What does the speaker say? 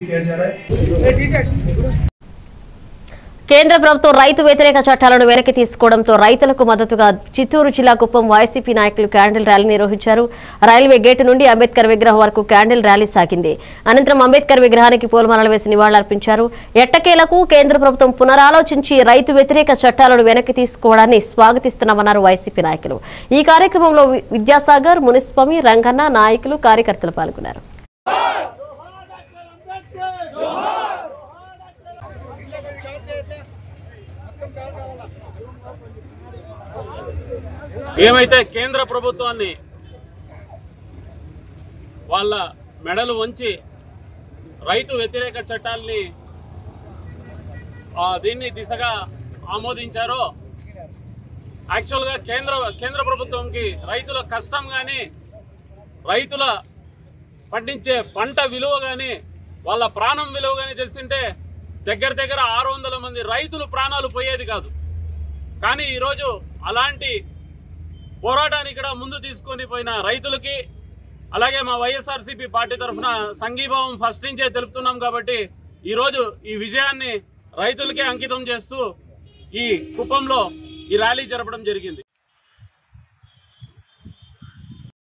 किया जा रहा है కేంద్ర ప్రభుత్వం రైతు వ్యతిరేక చట్టాలను వెనక్కి తీసుకోవడంతో రైతులకు మద్దతుగా చిత్తూరు జిల్లా కుప్పం వైసీపీ నాయకులు క్యాండిల్ ర్యాలీ నిర్వహించారు రైల్వే గేటు నుండి అంబేద్కర్ విగ్రహం వరకు క్యాండిల్ ర్యాలీ సాగింది అనంతరం అంబేద్కర్ విగ్రహానికి పూలమాలలు వేసి నివాళులర్పించారు ఎట్టకేలకు కేంద్ర ప్రభుత్వం పునరాలోచించి రైతు వ్యతిరేక చట్టాలను వెనక్కి తీసుకోవడాన్ని స్వాగతిస్తున్నామన్నారు వైసీపీ నాయకులు ఈ కార్యక్రమంలో వి- విద్యాసాగర్ మునిస్వామి రంగన్న నాయకులు కార్యకర్తలు పాల్గొన్నారు ఏమైతే కేంద్ర ప్రభుత్వాన్ని వాళ్ళ మెడలు వంచి రైతు వ్యతిరేక చట్టాల్ని ఆ, దీన్ని దిశగా ఆమోదించారో యాక్చువల్గా కేంద్ర కేంద్ర ప్రభుత్వంకి రైతుల కష్టం కానీ రైతుల పండించే పంట విలువ కానీ వాళ్ళ ప్రాణం విలువ కానీ తెలిసింటే దగ్గర దగ్గర ఆరు వందల మంది రైతులు ప్రాణాలు పోయేది కాదు కానీ ఈరోజు అలాంటి పోరాటాన్ని ఇక్కడ ముందు తీసుకొని పోయిన రైతులకి అలాగే మా వైఎస్ఆర్సీపీ పార్టీ తరఫున సంఘీభావం ఫస్ట్ నుంచే తెలుపుతున్నాం కాబట్టి ఈరోజు ఈ విజయాన్ని రైతులకే అంకితం చేస్తూ ఈ కుప్పంలో ఈ ర్యాలీ జరపడం జరిగింది